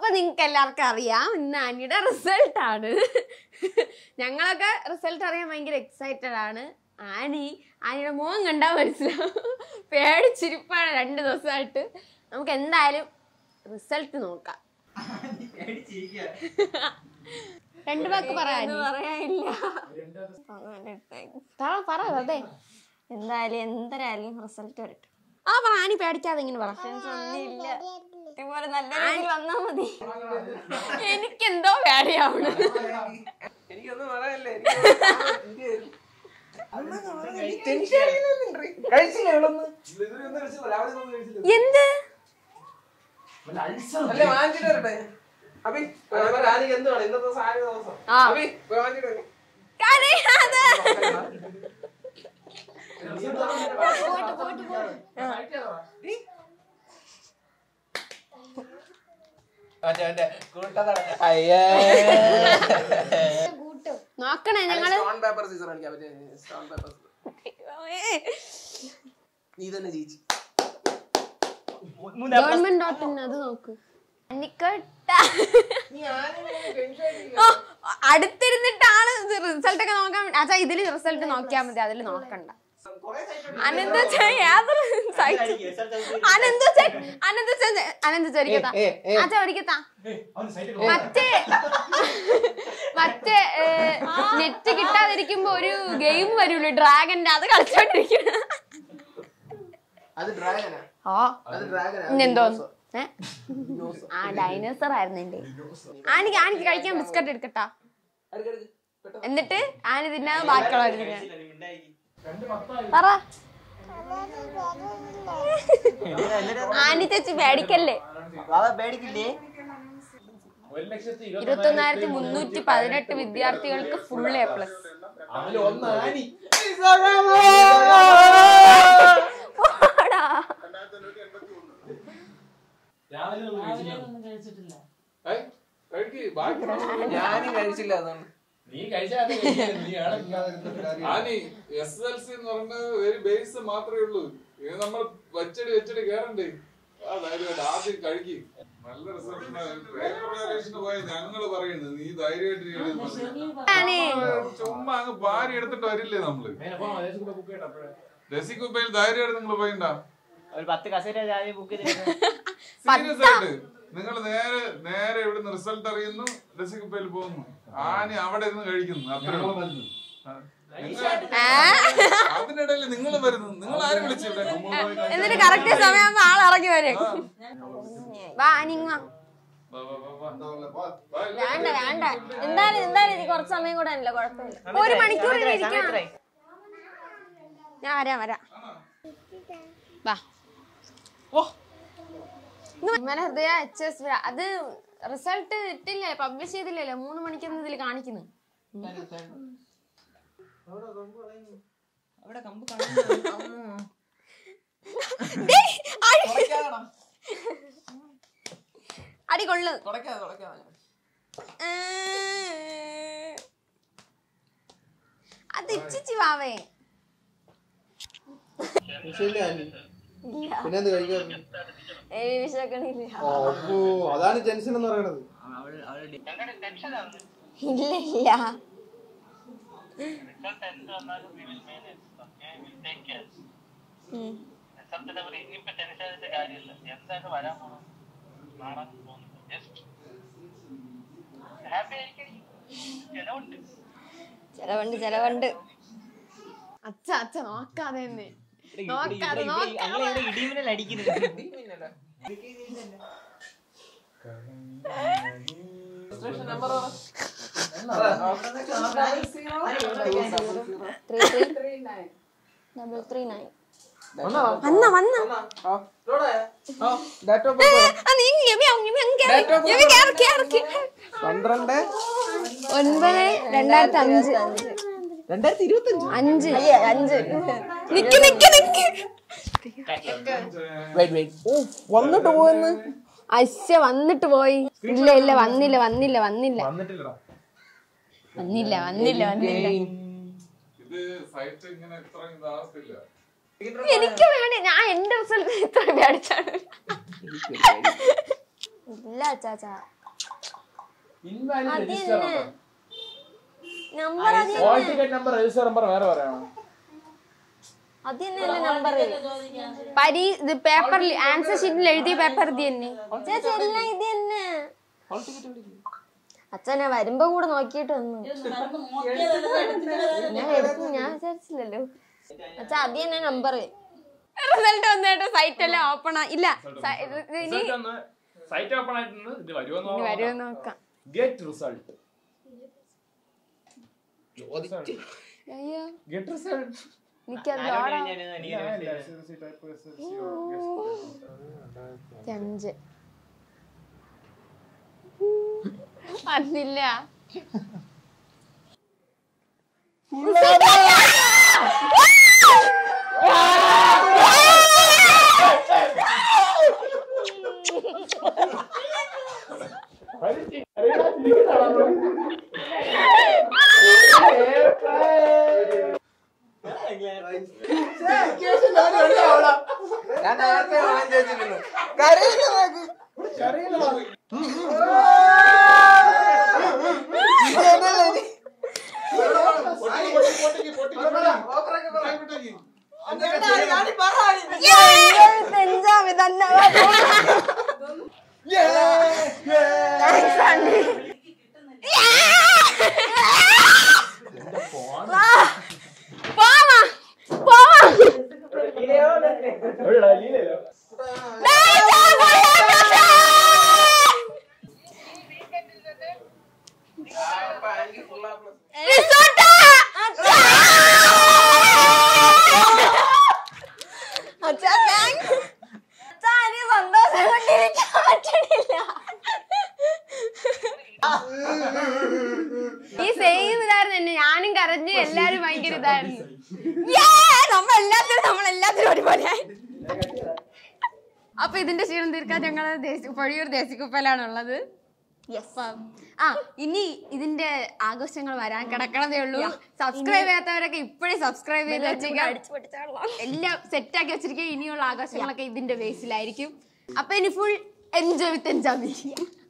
അപ്പൊ നിങ്ങൾക്ക് എല്ലാവർക്കും അറിയാം ഇന്ന് ആനിയുടെ റിസൾട്ട് ആണ് ഞങ്ങളൊക്കെ റിസൾട്ട് അറിയാൻ ഭയങ്കര എക്സൈറ്റഡ് ആണ് ആനി ആനിയുടെ മുഖം കണ്ടാൽ മനസ്സിലാവും പേടിച്ചിരിപ്പാണ് രണ്ട് ദിവസമായിട്ട് നമുക്ക് എന്തായാലും റിസൾട്ട് നോക്കാം രണ്ടു വാക്ക് പറയാൻ പറയാനില്ല പറ വെറുതെ എന്തായാലും എന്തരായാലും റിസൾട്ട് വരട്ടെ ആ പറ ആനി പേടിക്കാതെ ഇങ്ങനെ പറ ഒന്നുമില്ല ഇതുപോലെ നല്ല രീതിയിൽ വന്നാ മതി എനിക്കെന്തോ പേടിയാവണ് എനിക്കൊന്നും പറയാനില്ല കഴിച്ചില്ല ഇവളൊന്ന് എന്ത് അല്ലേ വാങ്ങിച്ചിട്ട് വരട്ടെ അഭി ആദ്യം എന്തുവാണ് ഇന്നത്തെ സാരി ദിവസം ആ. അഭി പോയി വാങ്ങിച്ചിട്ട് വരൂ. കരയാതെ മറ്റേ മറ്റേ കൂട്ടത്തട. അയ്യേ. നോക്കണേ അല്ല, ഞങ്ങള് stone paper scissors കളിക്കാം. മറ്റേ stone paper scissors. നീ തന്നെ ജയിച്ചു ഗവൺമെന്റ് ഡോട്ട് ഇൻ അത് നോക്ക് അന്നിക്കട്ട ഓ, അടുത്തിരുന്നിട്ടാണ് റിസൾട്ട് ഒക്കെ നോക്കാൻ വേണ്ടി- അച്ഛാ ഇതില് റിസൾട്ട് നോക്കിയാ മതി അതില് നോക്കണ്ട അനന്ത യാതൊരു അനന്ത അനന്ത അനന്ത ചോദിക്കത്താ ഏ, ഏ. അച്ഛാ ഒരിക്കത്താ മറ്റേ മറ്റേ നെറ്റ് കിട്ടാതിരിക്കുമ്പോ ഒരു ഗെയിം വരൂല്ലോ ഡ്രാഗന്റെ അത് കളിച്ചോണ്ടിരിക്കണ അത് ഡ്രാഗനാ ആ അത് ഡ്രാഗനാ ഇന്നെന്തോ ഏ? ആ ഡൈനോസർ ആയിരുന്നു എന്റെ ആനിക്ക് ആനിക്ക് കഴിക്കാൻ ബിസ്ക്കറ്റ് എടുക്കട്ടാ എന്നിട്ട് ആനി തിന്നാതെ ബാക്കിയുള്ളവർ തിന്നാൻ പറ ആനി ചേച്ചി പേടിക്കല്ലേ പേടിക്കില്ലേ ഇരുപത്തൊന്നായിരത്തി മുന്നൂറ്റി പതിനെട്ട് വിദ്യാർത്ഥികൾക്ക് ഫുൾ എ പ്ലസ് അതിൽ ഒന്ന് ആനി രാവിലെ ഒന്നും കഴിച്ചില്ല. ഞാനും കഴിച്ചില്ല അതുകൊണ്ട് നീ കഴിച്ചാൽ നീ ആളെ ആനി എസ് എൽ സി എന്ന് പറയുന്നത് ഒരു ബേസ് മാത്രമേ ഉള്ളൂ ഇത് നമ്മൾ വച്ചടി വച്ചടി കേറണ്ടേ ആ ധൈര്യമായിട്ട് ആദ്യം കഴിക്കും നല്ല റിസൾട്ടിന് പേപ്പർ പോയ ഞങ്ങള് പറയുന്നു നീ ധൈര്യമായിട്ട് ചെയ്യണമെന്ന് പറഞ്ഞു. ആനി ചുമ്മാ അങ്ങ് ഭാര്യ എടുത്തിട്ട് വരില്ലേ നമ്മള് ബുക്ക് ചെയ്യട്ടെ അപ്പോഴേ രസിക്കുപ്പയിൽ ധൈര്യമായിട്ട് നിങ്ങൾ പോയിണ്ടാ ഒരു പത്ത് കസേര ആദ്യം ബുക്ക് ചെയ്ത് സീരിയസ് ആയിട്ട് നിങ്ങൾ നേരെ നേരെ ഇവിടുന്ന് റിസൾട്ട് അറിയുന്നു രസിക്കുപ്പയിൽ പോകുന്നു ആനി അവിടെ ഇരുന്ന് കഴിക്കുന്നു അത്രേ ഉള്ളൂ. ആ. നിങ്ങൾ- അതിനിടയിൽ നിങ്ങൾ വരുന്നു നിങ്ങൾ ആരും വിളിച്ചിവിടെ എന്നിട്ട് കറക്റ്റ് സമയമാകുമ്പോ ആൾ ഇറങ്ങി വരും വാ ആനി ഇങ്ങ് വാ. വാ, വാ, വാ, വാ. വാ, ഇല്ല. വേണ്ട വേണ്ട എന്തായാലും എന്തായാലും ഇത് കുറച്ച് സമയം കൂടെ അല്ല കുഴപ്പമില്ല ഒരു മണിക്കൂർ ഇനി ഇരിക്കണം ഞാൻ വരാം വരാം വാ ഇന്നലെ ഹൃദയ എച്ച് എസ് അത് റിസൾട്ട് ഇട്ടില്ലേ പബ്ലിഷ് ചെയ്തില്ലല്ലോ മൂന്ന് മണിക്കൊന്നും ഇതിൽ കാണിക്കുന്നു അവിടെ കമ്പ് അടി കൊള്ളു തുടക്കാതെ തുടക്കാതെ അത് ഇച്ചിച്ചി വാവേ പിന്നെന്ത് കഴിക്കാറുണ്ട് ഏയ് വിശക്കണില്ല അപ്പോ അതാണ് ടെൻഷൻ എന്ന് പറയണത് ഇല്ല ഇല്ല ചെലവുണ്ട് ചെലവുണ്ട് അച്ഛ അച്ഛ നോക്കാതെ തന്നെ നോക്കാതെ നോക്കാതെ അങ്ങനെ ഇവിടെ ഇടിമിന്നൽ അടിക്കുന്നത് number three three double three nine വന്ന വന്ന ഡേറ്റ് ഓഫ് ആ, നീ ഇങ്ങ് എബി, അങ്ങ് എബി, അങ്ങ് കേറ്. എബി, കേറ്, കേറ്, കേറ്. പന്ത്രണ്ട് ഒൻപത് രണ്ടായിരത്തി അഞ്ച് രണ്ടായിരത്തി ഇരുപത്തി അഞ്ച് അഞ്ച് അഞ്ച് നിക്ക് നിക്ക് നിക്ക് വെയിറ്റ് വെയിറ്റ് ഓ വന്നിട്ട് പോയെന്ന് അശ്ശ വന്നിട്ട് പോയി ഇല്ല ഇല്ല വന്നില്ല വന്നില്ല വന്നില്ല വന്നിട്ടില്ലടാ വന്നില്ല വന്നില്ല വന്നില്ല ഇത് സൈറ്റ് ഇങ്ങനെ ഇത്ര ഇതാകത്തില്ല എനിക്ക് വേണ്ടി ഞാൻ എന്റെ റിസൾട്ട് ഇത്ര പേടിച്ചാണ് ഇല്ല അച്ചാച്ചാ ഇൻവാലിഡ് അത് രജിസ്റ്റർ തന്നെ. നമ്പർ അത് ഹോൾ തന്നെ ടിക്കറ്റ് നമ്പർ രജിസ്റ്റർ നമ്പർ വേറെ പറയണം അത് തന്നെയല്ലേ നമ്പർ പരീ ഇത് പേപ്പറിൽ ആൻസർ ഷീറ്റിൽ എഴുതിയ പേപ്പർ ഇത് തന്നെ ചേച്ചി എല്ലാം ഇത് തന്നെ അച്ഛനെ വരുമ്പോ കൂടെ നോക്കിയിട്ട് വന്നു ഞാൻ എടുക്കും ഞാൻ വിചാരിച്ചില്ലല്ലോ അച്ഛാ അത് തന്നെ നമ്പർ റിസൾട്ട് വന്നിട്ട് സൈറ്റ് എല്ലാം ഓപ്പൺ ഇല്ല സ- ഇത് ഇനി റിസൾട്ട് ഒന്ന് സൈറ്റ് ഓപ്പൺ ആയിട്ടുണ്ട് ഇത് വരുമെന്ന് ഇനി വരുമോ നോക്കാം ഗെറ്റ് റിസൾട്ട് അയ്യോ ഗെറ്റ് റിസൾട്ട് എനിക്കത് ആരോട് ഓടാം എഴുതിയായിരുന്നു നീ അഞ്ച് വന്നില്ല ഞാൻ നേരത്തെ ഓണം ചെയ്തിരുന്നു ബെഞ്ചാമി തന്നെ പോവാ പോവാ റിസോർട്ടാ അച്ഛാ താങ്ക്സ് അച്ഛാ എനിക്ക് സന്തോഷം കൊണ്ടിരിക്കാൻ പറ്റണില്ല ഈ സെയിം ഇതായിരുന്നു എന്നെ ഞാനും കരഞ്ഞ് എല്ലാരും ഭയങ്കര ഇതായിരുന്നു നമ്മൾ എല്ലാത്തിനും നമ്മൾ എല്ലാത്തിനും ഒരുപോലെ അപ്പൊ ഇതിന്റെ ക്ഷീണം തീർക്കാൻ ഞങ്ങൾ പൊഴിയൂർ ദേശിക്കുപ്പലാണ് ഉള്ളത് അപ്പം, ആ ഇനി ഇതിന്റെ ആഘോഷങ്ങൾ വരാൻ കിടക്കണതേ ഉള്ളൂ സബ്സ്ക്രൈബ് ചെയ്യാത്തവരൊക്കെ ഇപ്പോഴേ സബ്സ്ക്രൈബ് ചെയ്ത് വെച്ചേക്കാം അടിച്ചു പൊട്ടിച്ചാണല്ലോ എല്ലാം സെറ്റ് ആക്കി വെച്ചിരിക്കുക ഇനിയുള്ള ആഘോഷങ്ങളൊക്കെ ഇതിന്റെ ബേസിലായിരിക്കും അപ്പൊ ഇനി ഫുൾ എൻജോയ് വിത്ത് എൻജോയ്